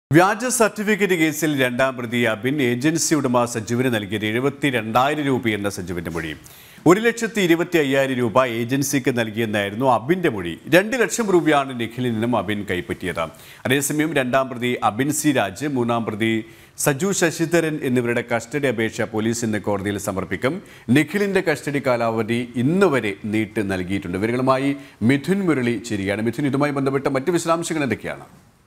വ്യാജ സർട്ടിഫിക്കറ്റ് കേസിൽ രണ്ടാം പ്രതി അബിൻ ഏജൻസി ഉടമ സജുവിന് നൽകിയത് എഴുപത്തി രണ്ടായിരം രൂപയെന്ന സജുവിന്റെ മൊഴി ഒരു ലക്ഷത്തി ഇരുപത്തി അയ്യായിരം രൂപ ഏജൻസിക്ക് നൽകിയെന്നായിരുന്നു അബിന്റെ മൊഴി രണ്ട് ലക്ഷം രൂപയാണ് നിഖിലിൽ നിന്നും അബിൻ കൈപ്പറ്റിയത് അതേസമയം രണ്ടാം പ്രതി അബിൻ സി രാജ് മൂന്നാം പ്രതി സജു ശശിധരൻ എന്നിവരുടെ കസ്റ്റഡി അപേക്ഷ പോലീസ് ഇന്ന് കോടതിയിൽ സമർപ്പിക്കും നിഖിലിന്റെ കസ്റ്റഡി കാലാവധി ഇന്ന് വരെ നീട്ടി നൽകിയിട്ടുണ്ട് ഇവരുമായി മിഥുൻ മുരളി ചേരുകയാണ് മിഥുൻ ഇതുമായി ബന്ധപ്പെട്ട മറ്റ് വിശദാംശങ്ങൾ എന്തൊക്കെയാണ്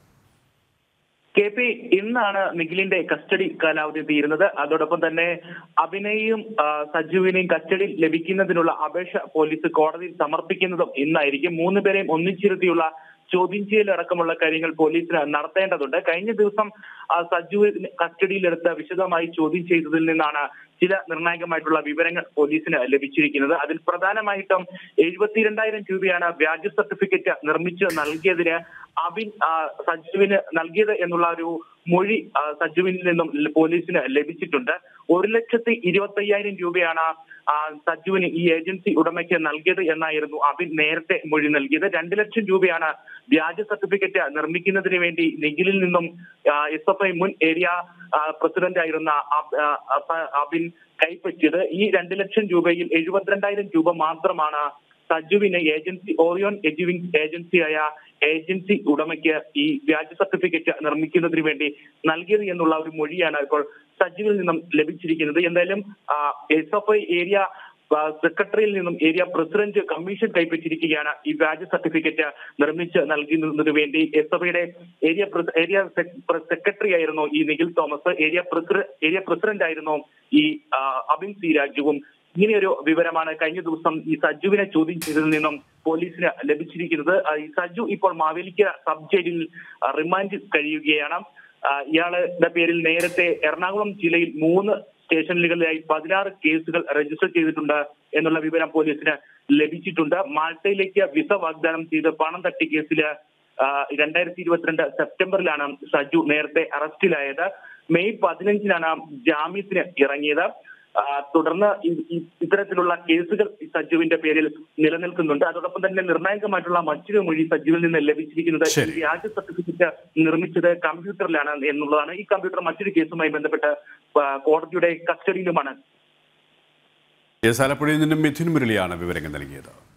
കെ പി ഇന്നാണ് നിഖിലിന്റെ കസ്റ്റഡി കാലാവധി തീരുന്നത് അതോടൊപ്പം തന്നെ അഭിനയും ആ, സജുവിനെയും കസ്റ്റഡി ലഭിക്കുന്നതിനുള്ള അപേക്ഷ പോലീസ് കോടതിയിൽ സമർപ്പിക്കുന്നതും ഇന്നായിരിക്കും മൂന്ന് പേരെയും ഒന്നിച്ചിരുത്തിയുള്ള ചോദ്യം ചെയ്യൽ അടക്കമുള്ള കാര്യങ്ങൾ പോലീസിന് നടത്തേണ്ടതുണ്ട് കഴിഞ്ഞ ദിവസം ആ, സജു കസ്റ്റഡിയിലെടുത്ത് വിശദമായി ചോദ്യം ചെയ്തതിൽ നിന്നാണ് ചില നിർണായകമായിട്ടുള്ള വിവരങ്ങൾ പോലീസിന് ലഭിച്ചിരിക്കുന്നത് അതിൽ പ്രധാനമായിട്ടും എഴുപത്തിരണ്ടായിരം രൂപയാണ് വ്യാജ സർട്ടിഫിക്കറ്റ് നിർമ്മിച്ച് നൽകിയതിന് അബിൻ ആ, സജുവിന് നൽകിയത് എന്നുള്ള ഒരു മൊഴി ആ, സജുവിൽ നിന്നും പോലീസിന് ലഭിച്ചിട്ടുണ്ട് ഒരു ലക്ഷത്തി ഇരുപത്തി അയ്യായിരം രൂപയാണ് ആ, സജുവിന് ഈ ഏജൻസി ഉടമയ്ക്ക് നൽകിയത് എന്നായിരുന്നു അബിൻ നേരത്തെ മൊഴി നൽകിയത് രണ്ട് ലക്ഷം രൂപയാണ് വ്യാജ സർട്ടിഫിക്കറ്റ് നിർമ്മിക്കുന്നതിന് വേണ്ടി നിഖിലിൽ നിന്നും എസ് എഫ് ഐ മുൻ ഏരിയ പ്രസിഡന്റ് ആയിരുന്ന അബ്- ആ, അപ്പ- അബിൻ കൈപ്പറ്റിയത് ഈ രണ്ട് ലക്ഷം രൂപയിൽ എഴുപത്തിരണ്ടായിരം രൂപ മാത്രമാണ് സജുവിന് ഏജൻസി ഓറിയോൺ എജുവിംഗ് ഏജൻസിയായ ഏജൻസി ഉടമയ്ക്ക് ഈ വ്യാജ സർട്ടിഫിക്കറ്റ് നിർമ്മിക്കുന്നതിന് വേണ്ടി നൽകിയത് എന്നുള്ള ഒരു മൊഴിയാണ് ഇപ്പോൾ സജുവിൽ നിന്നും ലഭിച്ചിരിക്കുന്നത് എന്തായാലും എസ് എഫ് ഐ ഏരിയ ആ, സെക്രട്ടറിയിൽ നിന്നും ഏരിയ പ്രസിഡന്റ് കമ്മീഷൻ കൈപ്പറ്റിയിരിക്കുകയാണ് ഈ വ്യാജ സർട്ടിഫിക്കറ്റ് നിർമ്മിച്ച് നൽകുന്നതിന് വേണ്ടി എസ് എഫ് ഐയുടെ ഏരിയ പ്രസ- ഏരിയ സെ- പ്ര- സെക്രട്ടറി ആയിരുന്നു ഈ Nikhil Thomas area president area president ആയിരുന്നു ഈ ആ, അബിൻ സി രാജുവും ഇങ്ങനെയൊരു വിവരമാണ് കഴിഞ്ഞ ദിവസം ഈ സജുവിനെ ചോദ്യം ചെയ്തതിൽ നിന്നും പോലീസിന് ലഭിച്ചിരിക്കുന്നത് ആ, ഈ സജു ഇപ്പോൾ മാവേലിക്ക സബ് ജയിലിൽ ആ, റിമാൻഡിൽ കഴിയുകയാണ് ആ, ഇയാളുടെ പേരിൽ നേരത്തെ എറണാകുളം ജില്ലയിൽ മൂന്ന് സ്റ്റേഷനുകളിലായി പതിനാറ് കേസുകൾ രജിസ്റ്റർ ചെയ്തിട്ടുണ്ട് എന്നുള്ള വിവരം പോലീസിന് ലഭിച്ചിട്ടുണ്ട് മാൾട്ടയിലേക്ക് വിസ വാഗ്ദാനം ചെയ്ത് പണം തട്ടി കേസില് ആ, രണ്ടായിരത്തി ഇരുപത്തിരണ്ട് സെപ്റ്റംബറിലാണ് സജു നേരത്തെ അറസ്റ്റിലായത് മെയ് പതിനഞ്ചിനാണ് ജാമ്യത്തിന് ഇറങ്ങിയത് ആ, തുടർന്ന് ഇ- ഇ- ഇത്തരത്തിലുള്ള കേസുകൾ ഈ സജുവിന്റെ പേരിൽ നിലനിൽക്കുന്നുണ്ട് അതോടൊപ്പം തന്നെ നിർണായകമായിട്ടുള്ള മറ്റൊരു മൊഴി സജുവിൽ നിന്ന് ലഭിച്ചിരിക്കുന്നത് ഈ ശരി. വ്യാജ സർട്ടിഫിക്കറ്റ് നിർമ്മിച്ചത് കമ്പ്യൂട്ടറിലാണ് എന്നുള്ളതാണ് ഈ കമ്പ്യൂട്ടർ മറ്റൊരു കേസുമായി ബന്ധപ്പെട്ട് ആ, കോടതിയുടെ കസ്റ്റഡിയിലുമാണ് എസ് ആലപ്പുഴയിൽ നിന്നും മിഥുൻ മുരളിയാണ് വിവരങ്ങൾ നൽകിയത്